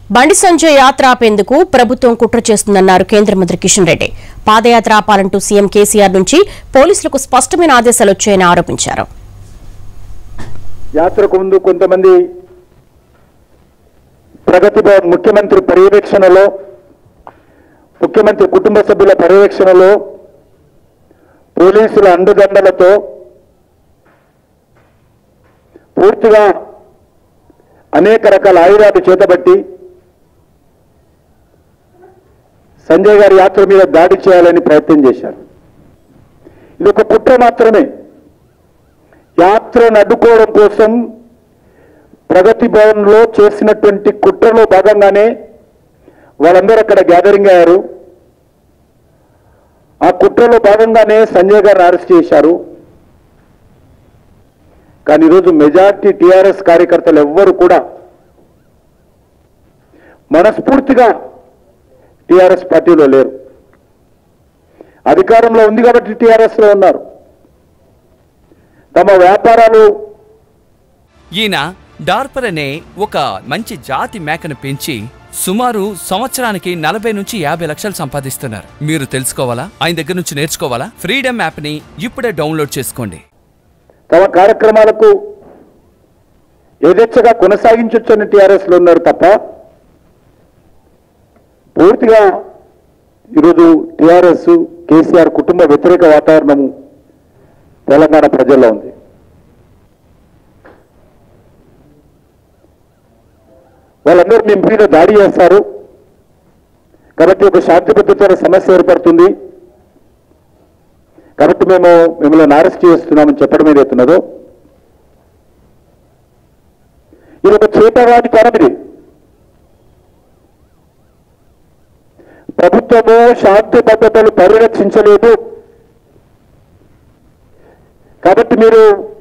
బండి సంజయ్ యాత్ర ఆపేందుకు ప్రభుత్వం కుట్ర చేస్తుందన్నారు కేంద్ర మంత్రి కిషన్ రెడ్డి పాదయాత్ర ఆపాలంటూ సీఎం కేసీఆర్ నుంచి పోలీసులకు స్పష్టమైన ఆదేశాలు వచ్చాయని ఆరోపించారు యాత్రకు ముందు కొంతమంది ప్రగతి భవన్ ముఖ్యమంత్రి పర్యవేక్షణలో ముఖ్యమంత్రి కుటుంబ సభ్యుల పర్యవేక్షణలో పోలీసుల అండదండలతో పూర్తిగా అనేక రకాల ఆయుధాలు చేతబట్టి సంజయ్ గారి యాత్ర మీద దాడి చేయాలని ప్రయత్నం చేశారు ఇది ఒక కుట్ర మాత్రమే యాత్రను అడ్డుకోవడం కోసం ప్రగతి భవన్లో చేసినటువంటి కుట్రలో భాగంగానే వాళ్ళందరూ అక్కడ గ్యాదరింగ్ అయ్యారు ఆ కుట్రలో భాగంగానే సంజయ్ గారిని అరెస్ట్ చేశారు కానీ ఈరోజు మెజార్టీ టీఆర్ఎస్ కార్యకర్తలు ఎవ్వరు కూడా మనస్ఫూర్తిగా టీఆర్ఎస్ పార్టీలో లేరు అధికారంలో ఉంది కాబట్టి టీఆర్ఎస్ లో ఉన్నారు తమ వ్యాపారాలు ఈయన డార్పర్ అనే ఒక మంచి జాతి మేకను పెంచి సుమారు సంవత్సరానికి నలభై నుంచి యాభై లక్షలు సంపాదిస్తున్నారు మీరు తెలుసుకోవాలా ఆయన దగ్గర నుంచి నేర్చుకోవాలా ఫ్రీడమ్ యాప్ని ఇప్పుడే డౌన్లోడ్ చేసుకోండి తమ కార్యక్రమాలకు యథేచ్ఛగా కొనసాగించొచ్చని టీఆర్ఎస్ లో ఉన్నారు తప్ప పూర్తిగా ఈరోజు టీఆర్ఎస్ కేసీఆర్ కుటుంబ వ్యతిరేక వాతావరణము తెలంగాణ ప్రజల్లో ఉంది వాళ్ళందరూ మీ మీద దాడి చేస్తారు కాబట్టి ఒక శాంతి భద్రతల సమస్య ఏర్పడుతుంది కాబట్టి మేము మిమ్మల్ని అరెస్ట్ చేస్తున్నామని చెప్పడం ఏదైతున్నదో ఇది ఒక చేతగాని తరం ఇది ప్రభుత్వము శాంతి భద్రతలు పరిరక్షించలేదు కాబట్టి మీరు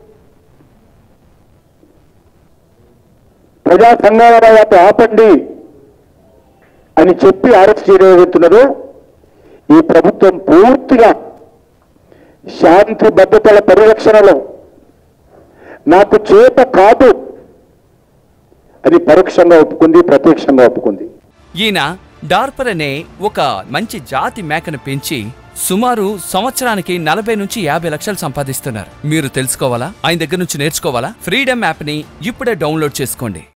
ప్రజా సంఘాల యాత్ర ఆపండి అని చెప్పి అరెస్ట్ చేయబోతున్నారు ఈ ప్రభుత్వం పూర్తిగా శాంతి భద్రతల పరిరక్షణలో నాకు చేత కాదు అని పరోక్షంగా ఒప్పుకుంది ప్రత్యక్షంగా ఒప్పుకుంది ఈయన డార్పర్ అనే ఒక మంచి జాతి మేకను పెంచి సుమారు సంవత్సరానికి నలభై నుంచి యాభై లక్షలు సంపాదిస్తున్నారు మీరు తెలుసుకోవాలా ఆయన దగ్గర నుంచి నేర్చుకోవాలా ఫ్రీడమ్ యాప్ని ఇప్పుడే డౌన్లోడ్ చేసుకోండి